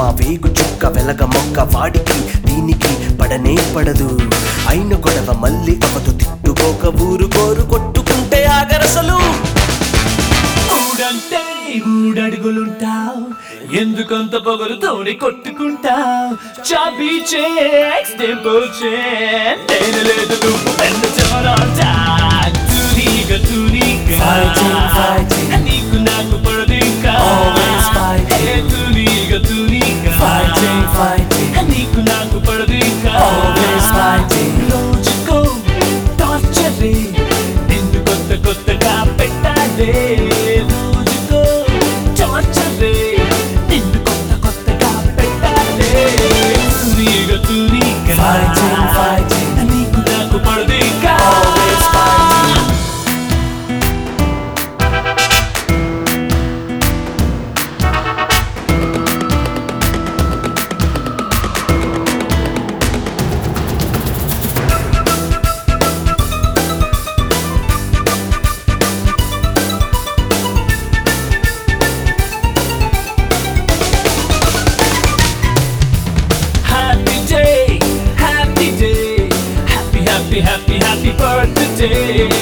మా వేగు చుక్క వెలగ మొక్క వాడికి దీనికి పడనే పడదు అయిన గొడవ మళ్ళీ అవదు తిట్టుకోక ఊరు కోరు కొట్టుకుంటే ఆగరసలు ఊడంటే ఊడడుగులుంటావు ఎందుకంత పొగరుతోని కొట్టుకుంటావు చాబీ చే టెంపుల్ చే నేను లేదు నువ్వు పెద్ద చెమరాటా తూనీగా తూనీగా Fighting, fighting. నీకు నాకు పడదు ఇంకా Always fighting. ఏ తూనీగా తూనీగా Fighting, fighting. నీకు నాకు పడదు ఇంకా Always fighting. రోజుకో టార్చరే నిన్ను కొత్త కొత్తగా పెట్టాలే రోజుకో టార్చరే నిన్ను కొత్త కొత్తగా పెట్టాలే తూనీగా తూనీగా Fighting, fighting. నీకు నాకు పడదు ఇంకా Always fighting. Happy day, happy day, happy, happy, happy, happy birthday.